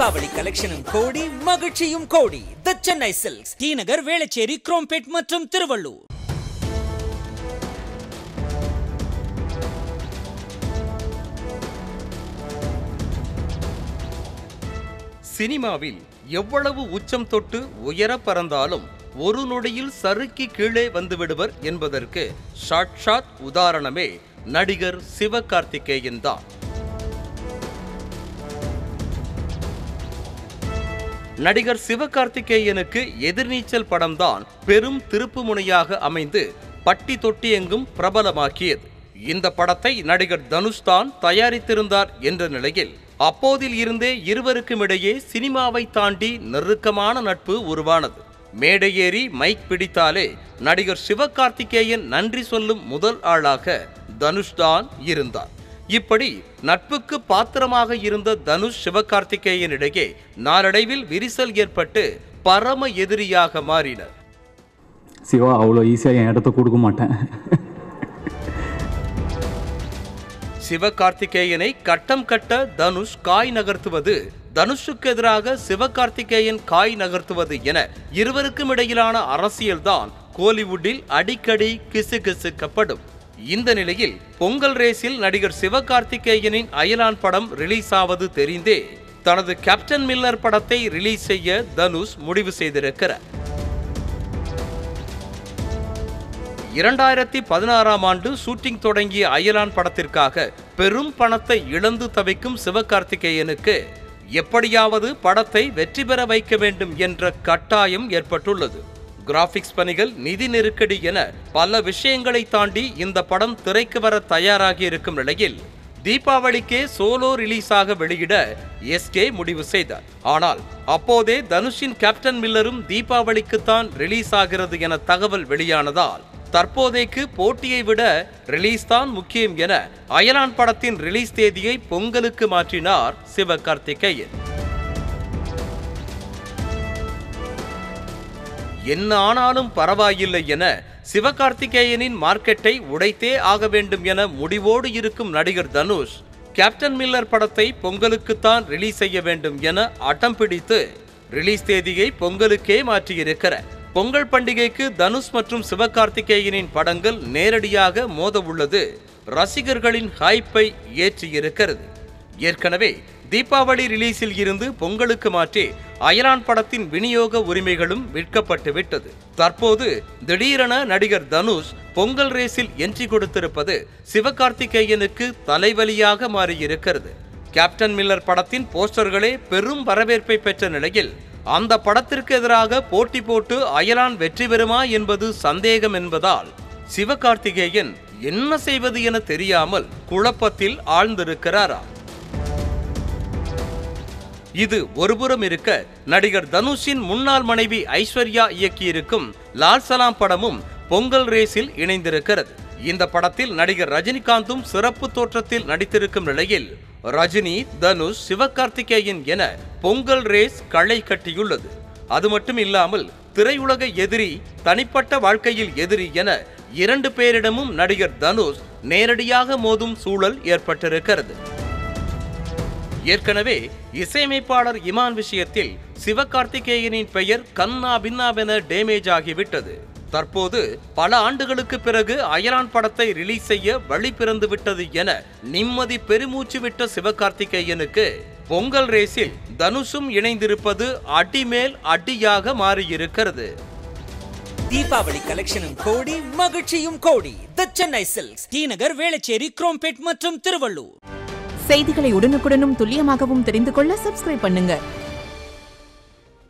தீபாவளி கலெக்ஷனும் கோடி மகிழ்ச்சியும் கோடி the Chennai silks T Nagar Velachery Chromepet மற்றும் திருவள்ளூர் சினிமாவில் எவ்வளவு உச்சம் தொட்டு உயர பறந்தாலும் ஒரு நொடியில் சறுக்கி கீழே வந்துவிடுவர் என்பதற்கு சாட்சாத் உதாரணமே நடிகர் சிவகார்த்திகேயன் தான் நடிகர் சிவகார்த்திகேயனுக்கு எதிர்நீச்சல் படம்தான் பெரும் திருப்புமுனையாக அமைந்து பட்டி தொட்டி எங்கும் பிரபலமாக்கியது இந்த படத்தை நடிகர் தனுஷ் தான் தயாரித்திருந்தார் என்ற நிலையில் அப்போதில் இருந்தே இருவருக்கும் இடையே சினிமாவை தாண்டி நெருக்கமான நட்பு உருவானது மேடையேறி மைக் பிடித்தாலே நடிகர் சிவகார்த்திகேயன் நன்றி சொல்லும் முதல் ஆளாக தனுஷ் தான் இருந்தார் இப்படி நட்புக்கு பாத்திரமாக இருந்த தனுஷ் சிவகார்த்திகேயன் இடையே நாளடைவில் விரிசல் ஏற்பட்டு பரம எதிரியாக மாறினர் சிவா அவ்வளோ ஈஸியாக என் இடத்த கொடுக்க மாட்டேன் சிவகார்த்திகேயனை கட்டம் கட்ட தனுஷ் காய் நகர்த்துவது தனுஷுக்கு எதிராக சிவகார்த்திகேயன் காய் நகர்த்துவது என இருவருக்கும் இடையிலான அரசியல்தான் கோலிவுட்டில் அடிக்கடி கிசுகிசுக்கப்படும் இந்த நிலையில் பொங்கல் ரேஸில் நடிகர் சிவகார்த்திகேயனின் அயலான் படம் ரிலீஸ் ஆவது தெரிந்தே தனது கேப்டன் மில்லர் படத்தை ரிலீஸ் செய்ய தனுஷ் முடிவு செய்திருக்கிறார் இரண்டாயிரத்தி பதினாறாம் ஆண்டு ஷூட்டிங் தொடங்கிய அயலான் படத்திற்காக பெரும் பணத்தை இழந்து தவிக்கும் சிவகார்த்திகேயனுக்கு எப்படியாவது படத்தை வெற்றி பெற வைக்க வேண்டும் என்ற கட்டாயம் ஏற்பட்டுள்ளது கிராபிக்ஸ் பணிகள் நிதி நெருக்கடி என பல விஷயங்களை தாண்டி இந்த படம் திரைக்கு வர தயாராகி இருக்கும் நிலையில் தீபாவளிக்கே சோலோ ரிலீஸாக வெளியிட எஸ்கே முடிவு செய்தார் ஆனால் அப்போதே தனுஷின் கேப்டன் மில்லரும் தீபாவளிக்குத்தான் ரிலீஸ் ஆகிறது என தகவல் வெளியானதால் தற்போதைக்கு போட்டியை விட ரிலீஸ் தான் முக்கியம் என அயலான் படத்தின் ரிலீஸ் தேதியை பொங்கலுக்கு மாற்றினார் சிவகார்த்திகேயன் என்ன ஆனாலும் பரவாயில்லை என சிவகார்த்திகேயனின் மார்க்கெட்டை உடைத்தே ஆக வேண்டும் என முடிவோடு இருக்கும் நடிகர் தனுஷ் கேப்டன் மில்லர் படத்தை பொங்கலுக்குத்தான் ரிலீஸ் செய்ய வேண்டும் என அடம் பிடித்து ரிலீஸ் தேதியை பொங்கலுக்கே மாற்றியிருக்கிறார் பொங்கல் பண்டிகைக்கு தனுஷ் மற்றும் சிவகார்த்திகேயனின் படங்கள் நேரடியாக மோத உள்ளது ரசிகர்களின் ஹைப்பை ஏற்றியிருக்கிறது ஏற்கனவே தீபாவளி ரிலீஸில் இருந்து பொங்கலுக்கு மாற்றி அயலான் படத்தின் விநியோக உரிமைகளும் விற்கப்பட்டு விட்டது தற்போது திடீரென நடிகர் தனுஷ் பொங்கல் ரேஸில் என்ட்ரி கொடுத்திருப்பது சிவகார்த்திகேயனுக்கு தலைவலியாக மாறியிருக்கிறது கேப்டன் மில்லர் படத்தின் போஸ்டர்களே பெரும் வரவேற்பை பெற்ற நிலையில் அந்த படத்திற்கு எதிராக போட்டி போட்டு அயலான் வெற்றி பெறுமா என்பது சந்தேகம் என்பதால் சிவகார்த்திகேயன் என்ன செய்வது என தெரியாமல் குழப்பத்தில் ஆழ்ந்திருக்கிறாராம் இது ஒருபுறம் இருக்க நடிகர் தனுஷின் முன்னாள் மனைவி ஐஸ்வர்யா இயக்கியிருக்கும் லால் சலாம் படமும் பொங்கல் ரேஸில் இணைந்திருக்கிறது இந்த படத்தில் நடிகர் ரஜினிகாந்தும் சிறப்பு தோற்றத்தில் நடித்திருக்கும் நிலையில் ரஜினி தனுஷ் சிவகார்த்திகேயன் என பொங்கல் ரேஸ் களை கட்டியுள்ளது அது மட்டும் இல்லாமல் திரையுலக எதிரி தனிப்பட்ட வாழ்க்கையில் எதிரி என இரண்டு பேரிடமும் நடிகர் தனுஷ் நேரடியாக மோதும் சூழல் ஏற்பட்டிருக்கிறது ஏற்கனவே இசையமைப்பாளர் இமான் விஷயத்தில் சிவகார்த்திகேயனின் பெயர் கன்னா பின்னாவென டேமேஜ் ஆகிவிட்டது தற்போது பல ஆண்டுகளுக்கு பிறகு அயலான் படத்தை ரிலீஸ் செய்ய வழி பிறந்து விட்டது என நிம்மதி பெருமூச்சு விட்ட சிவகார்த்திகேயனுக்கு பொங்கல் ரேஸில் தனுஷும் இணைந்திருப்பது அடிமேல் அடியாக மாறியிருக்கிறது தீபாவளி கலெக்ஷனும் கோடி மகிழ்ச்சியும் கோடி the Chennai silks T Nagar Velachery Chromepet மற்றும் திருவள்ளூர் செய்திகளை உடனுக்குடனும் துல்லியமாகவும் தெரிந்து கொள்ள சப்ஸ்கிரைப் பண்ணுங்க